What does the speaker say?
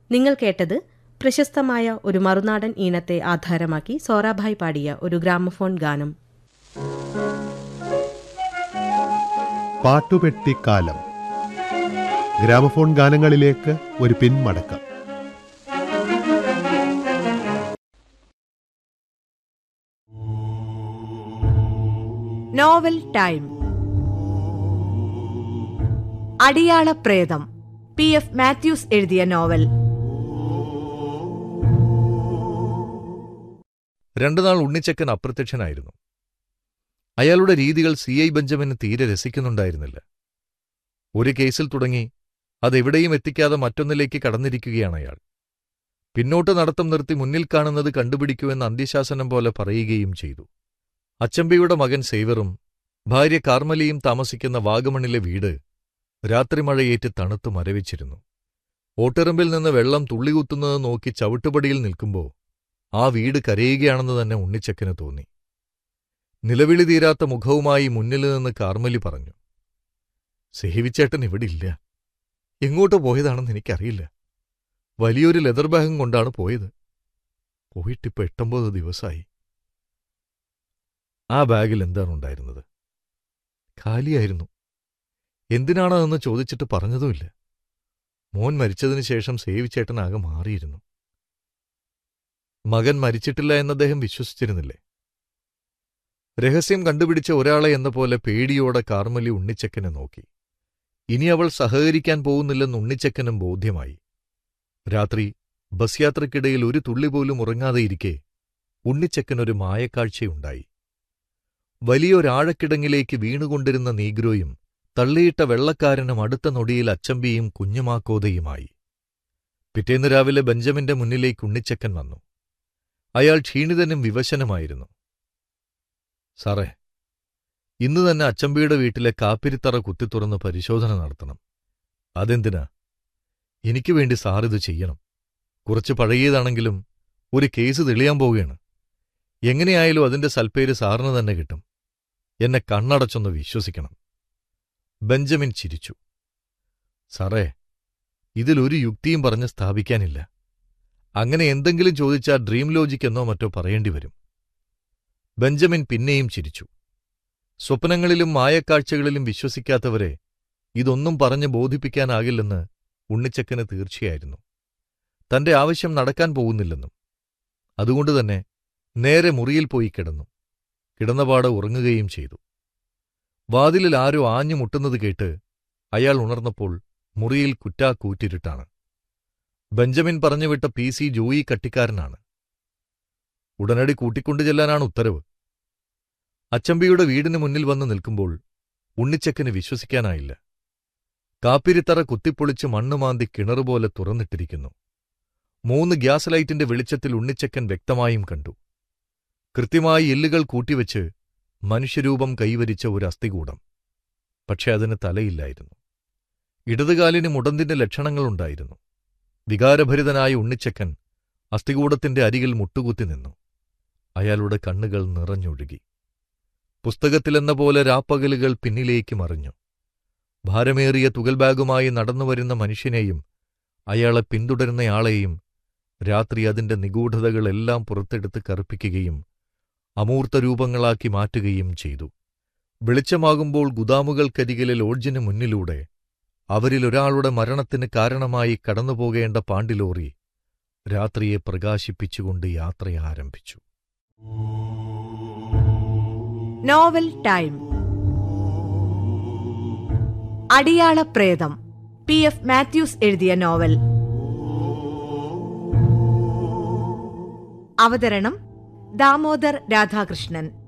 നിങ്ങൾ കേട്ടത് പ്രശസ്തമായ ഒരു മറുനാടൻ ഈണത്തെ ആധാരമാക്കി സോറാഭായ് പാടിയ ഒരു ഗ്രാമഫോൺ ഗാനം പാട്ടുപെട്ടിക്കാലം ഗ്രാമഫോൺ ഗാനങ്ങളിലേക്ക് ഒരു പിന്മടക്കം നോവൽ ടൈം അടിയാള പ്രേതം പി എഫ് മാത്യൂസ് എഴുതിയ നോവൽ രണ്ടുനാൾ ഉണ്ണിച്ചക്കൻ അപ്രത്യക്ഷനായിരുന്നു അയാളുടെ രീതികൾ സി ഐ ബെഞ്ചമിന് തീരെ രസിക്കുന്നുണ്ടായിരുന്നില്ല ഒരു കേസിൽ തുടങ്ങി അതെവിടെയും എത്തിക്കാതെ മറ്റൊന്നിലേക്ക് കടന്നിരിക്കുകയാണ് അയാൾ പിന്നോട്ട് നടത്തം നിർത്തി മുന്നിൽ കാണുന്നത് കണ്ടുപിടിക്കുമെന്ന് അന്ത്യശാസനം പോലെ പറയുകയും ചെയ്തു അച്ചമ്പിയുടെ മകൻ സേവറും ഭാര്യ കാർമലിയും താമസിക്കുന്ന വാഗമണിലെ വീട് രാത്രിമഴയേറ്റ് തണുത്തു മരവിച്ചിരുന്നു ഓട്ടിറമ്പിൽ നിന്ന് വെള്ളം തുള്ളികുത്തുന്നത് നോക്കി ചവിട്ടുപടിയിൽ നിൽക്കുമ്പോൾ ആ വീട് കരയുകയാണെന്ന് തന്നെ ഉണ്ണിച്ചക്കന് തോന്നി നിലവിളി തീരാത്ത മുഖവുമായി മുന്നിൽ നിന്ന് കാർമലി പറഞ്ഞു സേവിച്ചേട്ടൻ ഇവിടെ ഇല്ല എങ്ങോട്ട് പോയതാണെന്ന് എനിക്കറിയില്ല വലിയൊരു ലെതർ ബാഗും കൊണ്ടാണ് പോയത് പോയിട്ടിപ്പോ എട്ടൊമ്പത് ദിവസമായി ആ ബാഗിൽ എന്താണ് ഉണ്ടായിരുന്നത് ഖാലിയായിരുന്നു എന്തിനാണതെന്ന് ചോദിച്ചിട്ട് പറഞ്ഞതുമില്ല മോൻ മരിച്ചതിനു ശേഷം സേവിച്ചേട്ടനാകെ മാറിയിരുന്നു മകൻ മരിച്ചിട്ടില്ല എന്ന് അദ്ദേഹം വിശ്വസിച്ചിരുന്നില്ലേ രഹസ്യം കണ്ടുപിടിച്ച ഒരാളെ എന്ന പോലെ പേടിയോടെ കാർമലി ഉണ്ണിച്ചക്കനെ നോക്കി ഇനി അവൾ സഹകരിക്കാൻ പോകുന്നില്ലെന്ന് ഉണ്ണിച്ചക്കനും ബോധ്യമായി രാത്രി ബസ് യാത്രക്കിടയിൽ ഒരു തുള്ളി പോലും ഉറങ്ങാതെയിരിക്കെ ഉണ്ണിച്ചക്കനൊരു മായക്കാഴ്ചയുണ്ടായി വലിയൊരാഴക്കിടങ്ങിലേക്ക് വീണുകൊണ്ടിരുന്ന നീഗ്രോയും തള്ളിയിട്ട വെള്ളക്കാരനും അടുത്ത നൊടിയിൽ അച്ചമ്പിയും കുഞ്ഞുമാക്കോതയുമായി പിറ്റേന്ന് രാവിലെ ബെഞ്ചമിന്റെ മുന്നിലേക്ക് ഉണ്ണിച്ചക്കൻ വന്നു അയാൾ ക്ഷീണിതനും വിവശനുമായിരുന്നു സാറേ ഇന്ന് തന്നെ അച്ചമ്പിയുടെ വീട്ടിലെ കാപ്പിരിത്തറ കുത്തിത്തുറന്ന് പരിശോധന നടത്തണം അതെന്തിനാ എനിക്ക് വേണ്ടി സാറിത് ചെയ്യണം കുറച്ച് പഴകിയതാണെങ്കിലും ഒരു കേസ് തെളിയാൻ പോവുകയാണ് എങ്ങനെയായാലും അതിന്റെ സൽപ്പേര് സാറിന് തന്നെ കിട്ടും എന്നെ കണ്ണടച്ചൊന്ന് വിശ്വസിക്കണം ബെഞ്ചമിൻ ചിരിച്ചു സാറേ ഇതിലൊരു യുക്തിയും പറഞ്ഞ് സ്ഥാപിക്കാനില്ല അങ്ങനെ എന്തെങ്കിലും ചോദിച്ചാൽ ഡ്രീം ലോജിക് എന്നോ മറ്റോ പറയേണ്ടി വരും ബെഞ്ചമിൻ പിന്നെയും ചിരിച്ചു സ്വപ്നങ്ങളിലും മായക്കാഴ്ചകളിലും വിശ്വസിക്കാത്തവരെ ഇതൊന്നും പറഞ്ഞ് ബോധിപ്പിക്കാനാകില്ലെന്ന് ഉണ്ണിച്ചക്കന് തീർച്ചയായിരുന്നു തന്റെ ആവശ്യം നടക്കാൻ പോകുന്നില്ലെന്നും അതുകൊണ്ടുതന്നെ നേരെ മുറിയിൽ പോയി കിടന്നു കിടന്നപാട് ഉറങ്ങുകയും ചെയ്തു വാതിലിൽ ആരോ ആഞ്ഞു മുട്ടുന്നത് കേട്ട് അയാൾ ഉണർന്നപ്പോൾ മുറിയിൽ കുറ്റാക്കൂറ്റിരുട്ടാണ് ബെഞ്ചമിൻ പറഞ്ഞുവിട്ട പി സി ജോയി കട്ടിക്കാരനാണ് ഉടനടി കൂട്ടിക്കൊണ്ടു ചെല്ലാനാണ് ഉത്തരവ് അച്ചമ്പിയുടെ വീടിന് മുന്നിൽ വന്ന് നിൽക്കുമ്പോൾ ഉണ്ണിച്ചക്കന് വിശ്വസിക്കാനായില്ല കാപ്പിരിത്തറ കുത്തിപ്പൊളിച്ച് മണ്ണുമാന്തി കിണറുപോലെ തുറന്നിട്ടിരിക്കുന്നു മൂന്ന് ഗ്യാസ് ലൈറ്റിന്റെ വെളിച്ചത്തിൽ ഉണ്ണിച്ചക്കൻ വ്യക്തമായും കണ്ടു കൃത്യമായി എല്ലുകൾ കൂട്ടിവെച്ച് മനുഷ്യരൂപം കൈവരിച്ച ഒരു അസ്ഥികൂടം പക്ഷെ അതിന് തലയില്ലായിരുന്നു ഇടതുകാലിന് മുടന്തിന്റെ ലക്ഷണങ്ങളുണ്ടായിരുന്നു വികാരഭരിതനായ ഉണ്ണിച്ചക്കൻ അസ്ഥികൂടത്തിന്റെ അരികിൽ മുട്ടുകുത്തി നിന്നു അയാളുടെ കണ്ണുകൾ നിറഞ്ഞൊഴുകി പുസ്തകത്തിലെന്ന പോലെ രാപ്പകലുകൾ പിന്നിലേക്ക് മറിഞ്ഞു ഭാരമേറിയ തുകൽ ബാഗുമായി നടന്നുവരുന്ന മനുഷ്യനെയും അയാളെ പിന്തുടരുന്നയാളെയും രാത്രി അതിന്റെ നിഗൂഢതകളെല്ലാം പുറത്തെടുത്ത് കറുപ്പിക്കുകയും അമൂർത്ത രൂപങ്ങളാക്കി മാറ്റുകയും ചെയ്തു വെളിച്ചമാകുമ്പോൾ ഗുദാമുകൾക്കരികിലെ ലോഡ്ജിന് മുന്നിലൂടെ അവരിലൊരാളുടെ മരണത്തിന് കാരണമായി കടന്നുപോകേണ്ട പാണ്ടിലോറി രാത്രിയെ പ്രകാശിപ്പിച്ചുകൊണ്ട് യാത്ര ആരംഭിച്ചു നോവൽ ടൈം അടിയാള പ്രേതം പി എഫ് മാത്യൂസ് എഴുതിയ നോവൽ അവതരണം ദാമോദർ രാധാകൃഷ്ണൻ